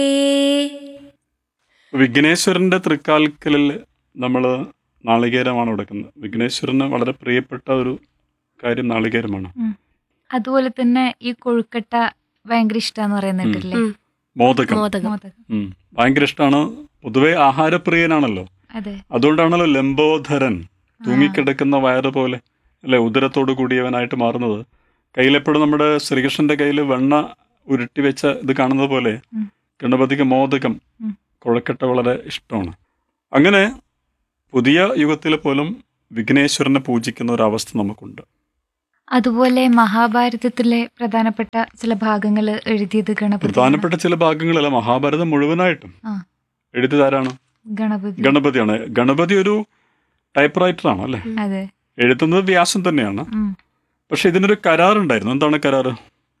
വിഘ്നേശ്വരന്റെ തൃക്കാൽക്കലിൽ നമ്മൾ നാളികേരമാണ് കൊടുക്കുന്നത് വിഘ്നേശ്വരന് വളരെ പ്രിയപ്പെട്ട ഒരു കാര്യം നാളികേരമാണ് അതുപോലെ തന്നെ ഈ കൊഴുക്കട്ട ഭയങ്കര ഇഷ്ടാന്ന് പറയുന്നിട്ടില്ലേ ഉം. മോദകം മോദകം മോദകം ഉം. ഭയങ്കര ഇഷ്ടമാണ് പൊതുവെ ആഹാരപ്രിയനാണല്ലോ അതെ അതുകൊണ്ടാണല്ലോ ലംബോധരൻ തൂങ്ങിക്കിടക്കുന്ന വയറ് പോലെ അല്ലെ ഉദരത്തോട് കൂടിയവനായിട്ട് മാറുന്നത് കയ്യിലെപ്പോഴും നമ്മുടെ ശ്രീകൃഷ്ണന്റെ കയ്യിൽ വെണ്ണ ഉരുട്ടി വെച്ച ഇത് കാണുന്നത് പോലെ ഉം. ഗണപതിക്ക് മോദകം ഉം. കുഴക്കട്ട വളരെ ഇഷ്ടമാണ് അങ്ങനെ പുതിയ യുഗത്തിൽ പോലും വിഘ്നേശ്വരനെ പൂജിക്കുന്ന ഒരു അവസ്ഥ നമുക്കുണ്ട് അതുപോലെ മഹാഭാരതത്തിലെ പ്രധാനപ്പെട്ട ചില ഭാഗങ്ങൾ എഴുതിയത് ഗണപതി പ്രധാനപ്പെട്ട ചില ഭാഗങ്ങളല്ല മഹാഭാരതം മുഴുവനായിട്ടും ആ. എഴുതിയതാരാണ് ഗണപതി ഗണപതിയാണ് ഗണപതി ഒരു ടൈപ്പ് റൈറ്ററാണ് അല്ലേ അതെ എഴുതുന്നത് വ്യാസം തന്നെയാണ് ഉം. പക്ഷെ ഇതിനൊരു കരാറുണ്ടായിരുന്നു എന്താണ് കരാറ്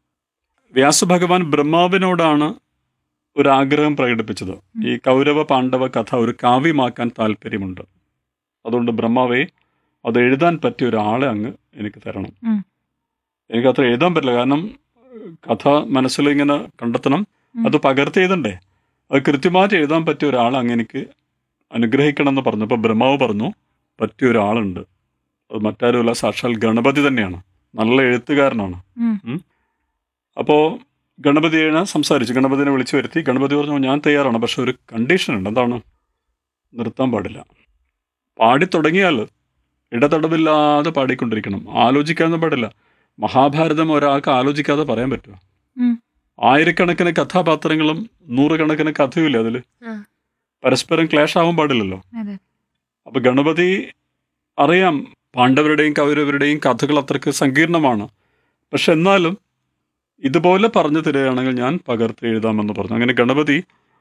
വ്യാസഭഗവാൻ ബ്രഹ്മാവിനോടാണ് ഒരു ആഗ്രഹം പ്രകടിപ്പിച്ചത് ഈ കൗരവ പാണ്ഡവ കഥ ഒരു കാവ്യമാക്കാൻ താല്പര്യമുണ്ട് അതുകൊണ്ട് ബ്രഹ്മാവെ അത് എഴുതാൻ പറ്റിയ ഒരാളെ അങ്ങ് എനിക്ക് തരണം ഉം. എനിക്ക് അത്ര എഴുതാൻ പറ്റില്ല കാരണം കഥ മനസ്സിൽ ഇങ്ങനെ കണ്ടെത്തണം ഉം. അത് പകർത്തി എഴുതണ്ടേ അത് കൃത്യമായിട്ട് എഴുതാൻ പറ്റിയ ഒരാൾ അങ്ങ് എനിക്ക് അനുഗ്രഹിക്കണം എന്ന് പറഞ്ഞു അപ്പോൾ ബ്രഹ്മാവ് പറഞ്ഞു പറ്റിയ ഒരാളുണ്ട് അത് മറ്റാരുമല്ല സാക്ഷാൽ ഗണപതി തന്നെയാണ് നല്ല എഴുത്തുകാരനാണ് ഉം. അപ്പോൾ ഗണപതിയെ സംസാരിച്ചു ഗണപതിനെ വിളിച്ചു വരുത്തി ഗണപതി പറഞ്ഞു ഞാൻ തയ്യാറാണ് പക്ഷെ ഒരു കണ്ടീഷൻ ഉണ്ട് എന്താണ് നിർത്താൻ പാടില്ല പാടി തുടങ്ങിയാൽ ഇടതടവില്ലാതെ പാടിക്കൊണ്ടിരിക്കണം ആലോചിക്കാനൊന്നും പാടില്ല മഹാഭാരതം ഒരാൾക്ക് ആലോചിക്കാതെ പറയാൻ പറ്റുമോ ഉം. ആയിരക്കണക്കിന് കഥാപാത്രങ്ങളും നൂറുകണക്കിന് കഥയുമില്ല അതിൽ ആ. പരസ്പരം ക്ലേശ് ആവാൻ പാടില്ലല്ലോ അതെ അപ്പൊ ഗണപതി അറിയാം പാണ്ഡവരുടെയും കൗരവരുടെയും കഥകൾ അത്രയ്ക്ക് സങ്കീർണമാണ് പക്ഷെ എന്നാലും ഇതുപോലെ പറഞ്ഞു തരികയാണെങ്കിൽ ഞാൻ പകർത്തി എഴുതാമെന്ന് പറഞ്ഞു അങ്ങനെ ഗണപതി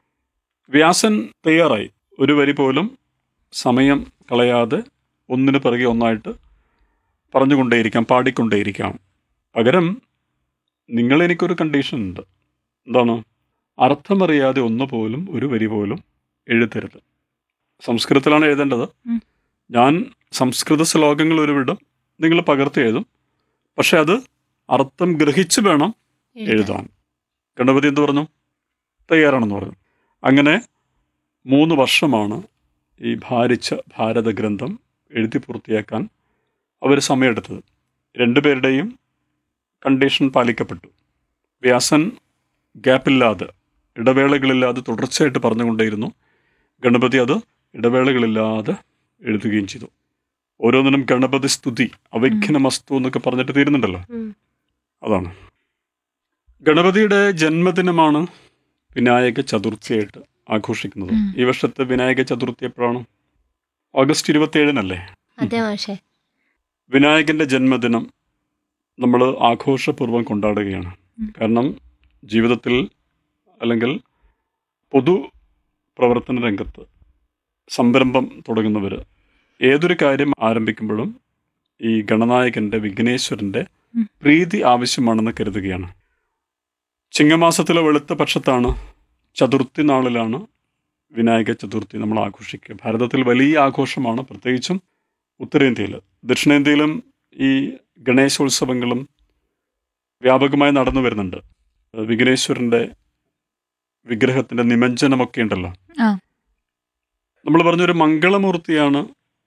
വ്യാസൻ തയ്യാറായി ഒരു വരി പോലും സമയം കളയാതെ ഒന്നിനു പിറകെ ഒന്നായിട്ട് പറഞ്ഞുകൊണ്ടേയിരിക്കാം പാടിക്കൊണ്ടേയിരിക്കാം പകരം നിങ്ങൾ എനിക്കൊരു കണ്ടീഷൻ ഉണ്ട് എന്താണ് അർത്ഥമറിയാതെ ഒന്ന് പോലും ഒരു വരി പോലും എഴുതരുത് സംസ്കൃതത്തിലാണ് എഴുതേണ്ടത് ഉം. ഞാൻ സംസ്കൃത ശ്ലോകങ്ങൾ ഒരു വിടും നിങ്ങൾ പകർത്തി എഴുതും പക്ഷെ അത് അർത്ഥം ഗ്രഹിച്ച് വേണം എഴുതാൻ ഗണപതി എന്ത് പറഞ്ഞു തയ്യാറാണെന്ന് പറഞ്ഞു അങ്ങനെ മൂന്ന് വർഷമാണ് ഈ ഭാരിച്ച ഭാരതഗ്രന്ഥം എഴുതി പൂർത്തിയാക്കാൻ അവർ സമയമെടുത്തത് രണ്ടുപേരുടെയും കണ്ടീഷൻ പാലിക്കപ്പെട്ടു വ്യാസൻ ഗ്യാപ്പില്ലാതെ ഇടവേളകളില്ലാതെ തുടർച്ചയായിട്ട് പറഞ്ഞുകൊണ്ടേയിരുന്നു ഗണപതി അത് ഇടവേളകളില്ലാതെ എഴുതുകയും ചെയ്തു ഓരോന്നിനും ഗണപതി സ്തുതി അവൈഘ്നമസ്തു എന്നൊക്കെ പറഞ്ഞിട്ട് തീരുന്നുണ്ടല്ലോ ഉം. അതാണ് ഗണപതിയുടെ ജന്മദിനമാണ് വിനായക ചതുർത്ഥിയായിട്ട് ആഘോഷിക്കുന്നത് ഉം. ഈ വർഷത്തെ വിനായക ചതുർത്ഥി എപ്പോഴാണ് ഓഗസ്റ്റ് ഇരുപത്തിയേഴിനല്ലേ അതെ മാഷേ വിനായകന്റെ ജന്മദിനം നമ്മൾ ആഘോഷപൂർവ്വം കൊണ്ടാടുകയാണ് ഉം. കാരണം ജീവിതത്തിൽ അല്ലെങ്കിൽ പൊതു പ്രവർത്തന രംഗത്ത് സംരംഭം തുടങ്ങുന്നവർ ഏതൊരു കാര്യം ആരംഭിക്കുമ്പോഴും ഈ ഗണനായകന്റെ വിഘ്നേശ്വരന്റെ ഉം. പ്രീതി ആവശ്യമാണെന്ന് കരുതുകയാണ് ചിങ്ങമാസത്തിലെ വെളുത്ത പക്ഷത്താണ് ചതുർത്ഥി നാളിലാണ് വിനായക ചതുർത്ഥി നമ്മൾ ആഘോഷിക്കുക ഭാരതത്തിൽ വലിയ ആഘോഷമാണ് പ്രത്യേകിച്ചും ഉത്തരേന്ത്യയിൽ ദക്ഷിണേന്ത്യയിലും ഈ ഗണേശോത്സവങ്ങളും വ്യാപകമായി നടന്നു വരുന്നുണ്ട് വിഘ്നേശ്വരന്റെ വിഗ്രഹത്തിന്റെ നിമഞ്ജനമൊക്കെ ഉണ്ടല്ലോ ആ. നമ്മൾ പറഞ്ഞൊരു മംഗളമൂർത്തിയാണ്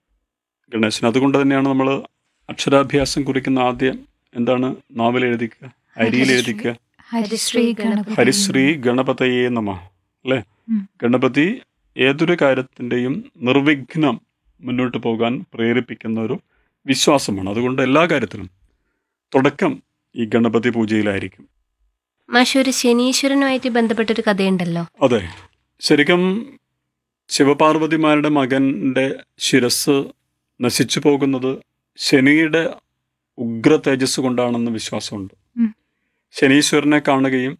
ഗണേശൻ അതുകൊണ്ട് തന്നെയാണ് നമ്മൾ അക്ഷരാഭ്യാസം കുറിക്കുന്ന ആദ്യം എന്താണ് നാവൽ എഴുതിക്കുക അരിയിൽ ഹരിശ്രീ. എഴുതിക്കുക ഹരിശ്രീ ഗണപതി ഹരിശ്രീ ഗണപതയേ നമ അല്ലേ ഉം. ഗണപതി ഏതൊരു കാര്യത്തിൻ്റെയും നിർവിഘ്നം മുന്നോട്ട് പോകാൻ പ്രേരിപ്പിക്കുന്ന ഒരു വിശ്വാസമാണ് അതുകൊണ്ട് എല്ലാ കാര്യത്തിലും തുടക്കം ഈ ഗണപതി പൂജയിലായിരിക്കും മാഷ് ഒരു ശനീശ്വരനുമായിട്ട് ബന്ധപ്പെട്ടൊരു കഥയുണ്ടല്ലോ അതെ ശരിക്കും ശിവപാർവതിമാരുടെ മകൻ്റെ ശിരസ് നശിച്ചു പോകുന്നത് ശനിയുടെ ഉഗ്ര തേജസ് കൊണ്ടാണെന്ന് വിശ്വാസമുണ്ട് ഉം. ശനീശ്വരനെ കാണുകയും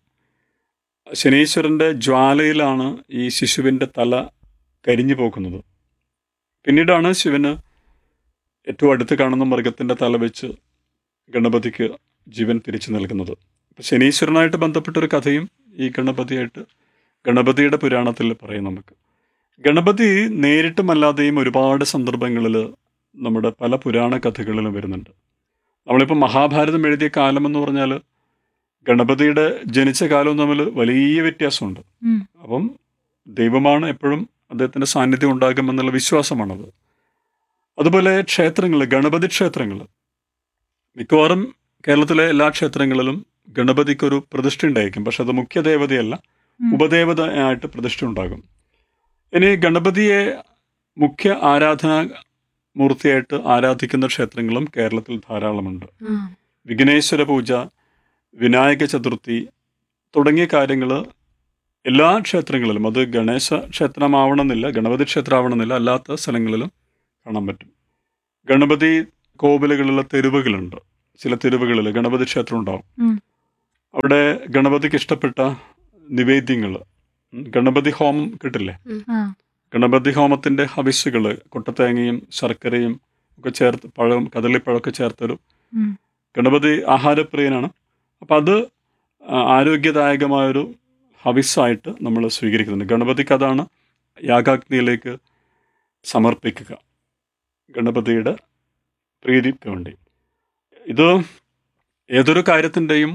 ശനീശ്വരൻ്റെ ജ്വാലയിലാണ് ഈ ശിശുവിൻ്റെ തല കരിഞ്ഞു പോകുന്നത് പിന്നീടാണ് ശിവന് ഏറ്റവും അടുത്ത് കാണുന്ന മൃഗത്തിൻ്റെ തല വെച്ച് ഗണപതിക്ക് ജീവൻ തിരിച്ചു നൽകുന്നത് അപ്പം ശനീശ്വരനായിട്ട് ബന്ധപ്പെട്ടൊരു കഥയും ഈ ഗണപതിയായിട്ട് ഗണപതിയുടെ പുരാണത്തിൽ പറയും നമുക്ക് ഗണപതി നേരിട്ടും അല്ലാതെയും ഒരുപാട് സന്ദർഭങ്ങളിൽ നമ്മുടെ പല പുരാണ കഥകളിലും വരുന്നുണ്ട് നമ്മളിപ്പോൾ മഹാഭാരതം എഴുതിയ കാലം എന്ന് പറഞ്ഞാൽ ഗണപതിയുടെ ജനിച്ച കാലവും തമ്മിൽ വലിയ വ്യത്യാസമുണ്ട് ഉം. അപ്പം ദൈവമാണ് എപ്പോഴും അദ്ദേഹത്തിൻ്റെ സാന്നിധ്യം ഉണ്ടാകുമെന്നുള്ള വിശ്വാസമാണത് അതുപോലെ ക്ഷേത്രങ്ങൾ ഗണപതി ക്ഷേത്രങ്ങൾ മിക്കവാറും കേരളത്തിലെ എല്ലാ ക്ഷേത്രങ്ങളിലും ഗണപതിക്കൊരു പ്രതിഷ്ഠ ഉണ്ടായിരിക്കും പക്ഷെ അത് മുഖ്യ ദേവതയല്ല ഉം. ഉപദേവത ആയിട്ട് പ്രതിഷ്ഠ ഉണ്ടാകും ഇനി ഗണപതിയെ മുഖ്യ ആരാധനാ മൂർത്തിയായിട്ട് ആരാധിക്കുന്ന ക്ഷേത്രങ്ങളും കേരളത്തിൽ ധാരാളമുണ്ട് ആ. വിഘ്നേശ്വര പൂജ വിനായക ചതുർത്ഥി തുടങ്ങിയ കാര്യങ്ങൾ എല്ലാ ക്ഷേത്രങ്ങളിലും അത് ഗണേശ ക്ഷേത്രമാവണമെന്നില്ല ഗണപതി ക്ഷേത്രമാവണമെന്നില്ല അല്ലാത്ത സ്ഥലങ്ങളിലും കാണാൻ പറ്റും ഗണപതി കോവിലുകളിലെ തെരുവുകളുണ്ട് ചില തെരുവുകളിൽ ഗണപതി ക്ഷേത്രം ഉണ്ടാവും ഉം. അവിടെ ഗണപതിക്ക് ഇഷ്ടപ്പെട്ട നിവേദ്യങ്ങൾ ഗണപതി ഹോമം കിട്ടില്ലേ ആ. ഗണപതി ഹോമത്തിന്റെ ഹവിസുകൾ കൊട്ടത്തേങ്ങയും ശർക്കരയും ഒക്കെ ചേർത്ത് പഴം കദളിപ്പഴമൊക്കെ ചേർത്തൊരു ഉം. ഗണപതി ആഹാരപ്രിയനാണ് അപ്പം അത് ആ, ആരോഗ്യദായകമായൊരു ഹവിസായിട്ട് നമ്മൾ സ്വീകരിക്കുന്നുണ്ട് ഗണപതിക്ക് അതാണ് യാഗാഗ്നിയിലേക്ക് സമർപ്പിക്കുക ഗണപതിയുടെ പ്രീതിക്ക് വേണ്ടി ഇത് ഏതൊരു കാര്യത്തിൻ്റെയും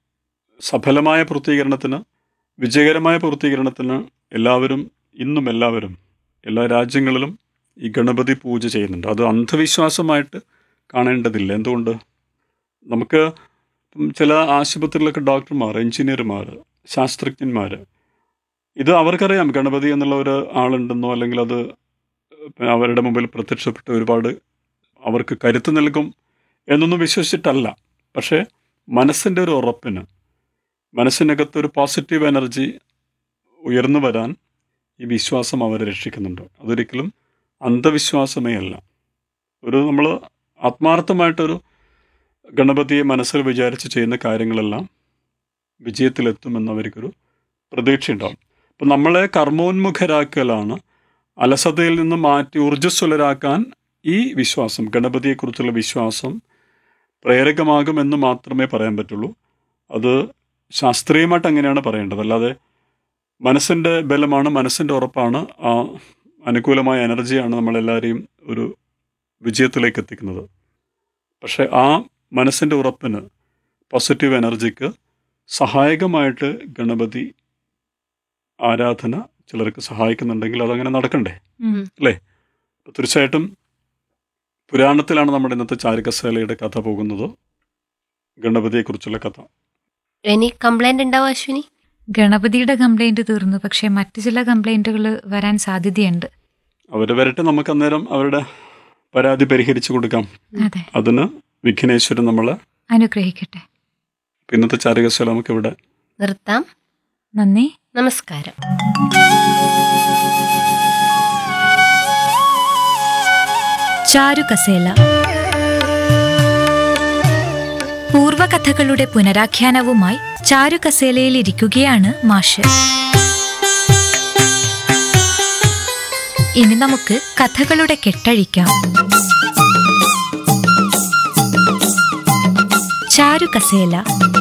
സഫലമായ പൂർത്തീകരണത്തിന് വിജയകരമായ പൂർത്തീകരണത്തിന് എല്ലാവരും ഇന്നും എല്ലാവരും എല്ലാ രാജ്യങ്ങളിലും ഈ ഗണപതി പൂജ ചെയ്യുന്നുണ്ട് അത് അന്ധവിശ്വാസമായിട്ട് കാണേണ്ടതില്ല എന്തുകൊണ്ട് നമുക്ക് ഇപ്പം ചില ആശുപത്രിയിലൊക്കെ ഡോക്ടർമാർ എഞ്ചിനീയർമാർ ശാസ്ത്രജ്ഞന്മാർ ഇത് അവർക്കറിയാം ഗണപതി എന്നുള്ള ഒരു ആളുണ്ടെന്നോ അല്ലെങ്കിൽ അത് അവരുടെ മുമ്പിൽ പ്രത്യക്ഷപ്പെട്ട് ഒരുപാട് അവർക്ക് കരുത്ത് നൽകും എന്നൊന്നും വിശ്വസിച്ചിട്ടല്ല പക്ഷേ മനസ്സിൻ്റെ ഒരു ഉറപ്പിന് മനസ്സിനകത്ത് ഒരു പോസിറ്റീവ് എനർജി ഉയർന്നു വരാൻ ഈ വിശ്വാസം അവരെ രക്ഷിക്കുന്നുണ്ട് അതൊരിക്കലും അന്ധവിശ്വാസമേ അല്ല ഒരു നമ്മൾ ആത്മാർത്ഥമായിട്ടൊരു ഗണപതിയെ മനസ്സിൽ വിചാരിച്ച് ചെയ്യുന്ന കാര്യങ്ങളെല്ലാം വിജയത്തിലെത്തുമെന്ന് അവർക്കൊരു പ്രതീക്ഷയുണ്ടാവും അപ്പം നമ്മളെ കർമ്മോന്മുഖരാക്കലാണ് അലസതയിൽ നിന്ന് മാറ്റി ഊർജ്ജസ്വലരാക്കാൻ ഈ വിശ്വാസം ഗണപതിയെക്കുറിച്ചുള്ള വിശ്വാസം പ്രേരകമാകുമെന്ന് മാത്രമേ പറയാൻ പറ്റുള്ളൂ അത് ശാസ്ത്രീയമായിട്ട് അങ്ങനെയാണ് പറയേണ്ടത് അല്ലാതെ മനസ്സിൻ്റെ ബലമാണ് മനസ്സിൻ്റെ ഉറപ്പാണ് ആ അനുകൂലമായ എനർജിയാണ് നമ്മളെല്ലാവരെയും ഒരു വിജയത്തിലേക്ക് എത്തിക്കുന്നത് പക്ഷെ ആ മനസ്സിൻ്റെ ഉറപ്പിന് പോസിറ്റീവ് എനർജിക്ക് സഹായകമായിട്ട് ഗണപതി ആരാധന ചിലർക്ക് സഹായിക്കുന്നുണ്ടെങ്കിൽ അതങ്ങനെ നടക്കണ്ടേ ഉം. അപ്പോൾ തീർച്ചയായിട്ടും പുരാണത്തിലാണ് നമ്മുടെ ഇന്നത്തെ ചാരുകസേലയുടെ കഥ പോകുന്നത് ഗണപതിയെക്കുറിച്ചുള്ള കഥ ഇനി കംപ്ലൈന്റ് ഉണ്ടാവും അശ്വിനി ഗണപതിയുടെ കംപ്ലൈന്റ് തീർന്നു പക്ഷെ മറ്റു ചില കംപ്ലൈന്റുകൾ വരാൻ സാധ്യതയുണ്ട് അവർ വരട്ടെ നമുക്ക് അന്നേരം അവരുടെ പരാതി പരിഹരിച്ചു കൊടുക്കാം അതെ അതിന് വിഘ്നേശ്വരൻ നമ്മളെ അനുഗ്രഹിക്കട്ടെ ഇന്നത്തെ ചാരുകസേല നമുക്ക് ഇവിടെ നിർത്താം നന്ദി നമസ്കാരം ചാരുകസേല പൂർവകഥകളുടെ പുനരാഖ്യാനവുമായി ചാരുകസേലയിൽ ഇരിക്കുകയാണ് മാഷ് ഇനി നമുക്ക് കഥകളുടെ കെട്ടഴിക്കാം ചാരുകസേല